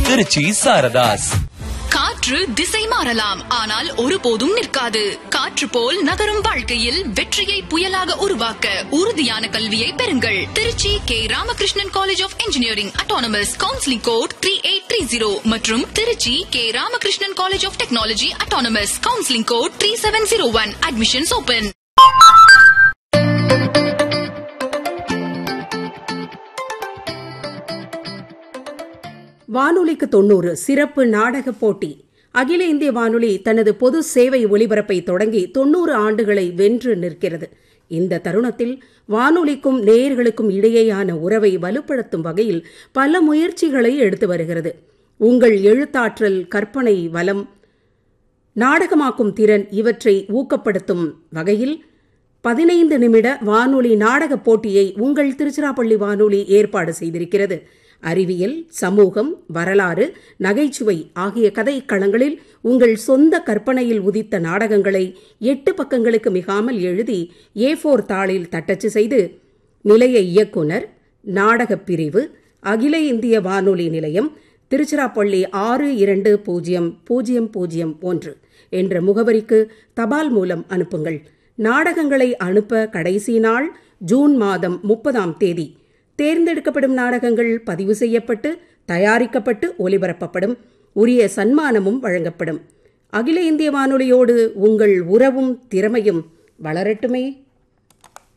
திருச்சி சாரதாஸ் காற்று திசை மாறலாம் ஆனால் ஒருபோதும் நிற்காது காற்று போல் நகரும் வாழ்க்கையில் வெற்றியை புயலாக உருவாக்க உறுதியான கல்வியை பெறுங்கள் Trichy K Ramakrishnan college of engineering autonomous counselling code three eight three zero மற்றும் Trichy K Ramakrishnan college of technology autonomous counselling code three seven zero one admissions open வானொலிக்கு தொண்ணூறு சிறப்பு நாடக போட்டி அகில இந்திய வானொலி தனது பொது சேவை ஒலிபரப்பை தொடங்கி தொண்ணூறு ஆண்டுகளை வென்று நிற்கிறது இந்த தருணத்தில் வானொலிக்கும் நேயர்களுக்கும் இடையேயான உறவை வலுப்படுத்தும் வகையில் பல முயற்சிகளை எடுத்து வருகிறது உங்கள் எழுத்தாற்றல் கற்பனை வளம் நாடகமாக்கும் திறன் இவற்றை ஊக்கப்படுத்தும் வகையில் பதினைந்து நிமிட வானொலி நாடகப் போட்டியை உங்கள் திருச்சிராப்பள்ளி வானொலி ஏற்பாடு செய்திருக்கிறது அறிவியல் சமூகம் வரலாறு நகைச்சுவை ஆகிய கதைக்களங்களில் உங்கள் சொந்த கற்பனையில் உதித்த நாடகங்களை எட்டு பக்கங்களுக்கு மிகாமல் எழுதி ஏ ஃபோர் தாளில் தட்டச்சு செய்து நிலைய இயக்குனர் நாடகப் பிரிவு அகில இந்திய வானொலி நிலையம் திருச்சிராப்பள்ளி ஆறு இரண்டு பூஜ்ஜியம் பூஜ்ஜியம் பூஜ்ஜியம் ஒன்று என்ற முகவரிக்கு தபால் மூலம் அனுப்புங்கள் நாடகங்களை அனுப்ப கடைசி நாள் ஜூன் மாதம் முப்பதாம் தேதி தேர்ந்தெடுக்கப்படும் நாடகங்கள் பதிவு செய்யப்பட்டு தயாரிக்கப்பட்டு ஒலிபரப்பப்படும் உரிய சன்மானமும் வழங்கப்படும் அகில இந்திய வானொலியோடு உங்கள் உறவும் திறமையும் வளரட்டுமே